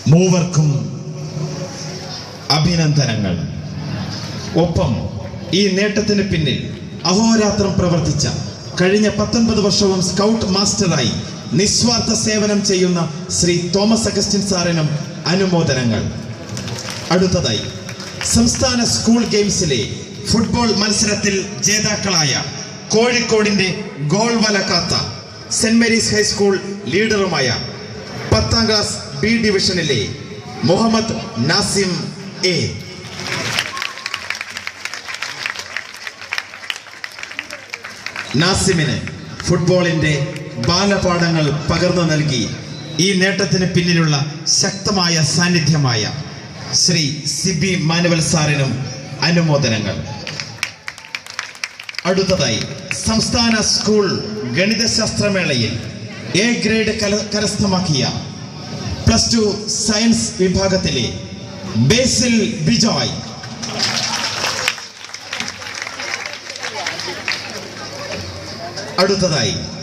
മൂവർക്കും അഭിനന്ദനങ്ങൾ ഒപ്പം ഈ നേട്ടത്തിന് പിന്നിൽ അഹോരാത്രം പ്രവർത്തിച്ച കഴിഞ്ഞ പത്തൊൻപത് വർഷവും സ്കൗട്ട് മാസ്റ്ററായി നിസ്വാർത്ഥ സേവനം ചെയ്യുന്ന ശ്രീ തോമസ് അഗസ്റ്റിൻ സാറിനും അനുമോദനങ്ങൾ അടുത്തതായി സംസ്ഥാന സ്കൂൾ ഗെയിംസിലെ ഫുട്ബോൾ മത്സരത്തിൽ ജേതാക്കളായ കോഴിക്കോടിന്റെ ഗോൾ വല കാത്ത സെന്റ് മേരീസ് ഹൈസ്കൂൾ ലീഡറുമായ പത്താം ക്ലാസ് ബി ഡിവിഷനിലെ മുഹമ്മദ് നാസിം എ നാസിമിന് ഫുട്ബോളിന്റെ ബാലപാഠങ്ങൾ പകർന്നു നൽകി ഈ നേട്ടത്തിന് പിന്നിലുള്ള ശക്തമായ സാന്നിധ്യമായ ശ്രീ സിബി മാനുവൽ സാറിനും അനുമോദനങ്ങൾ അടുത്തതായി സംസ്ഥാന സ്കൂൾ ഗണിതശാസ്ത്രമേളയിൽ എ ഗ്രേഡ് കല- കരസ്ഥമാക്കിയ പ്ലസ് ടു സയൻസ് വിഭാഗത്തിലെ ബേസിൽ ബിജോയ് അടുത്തതായി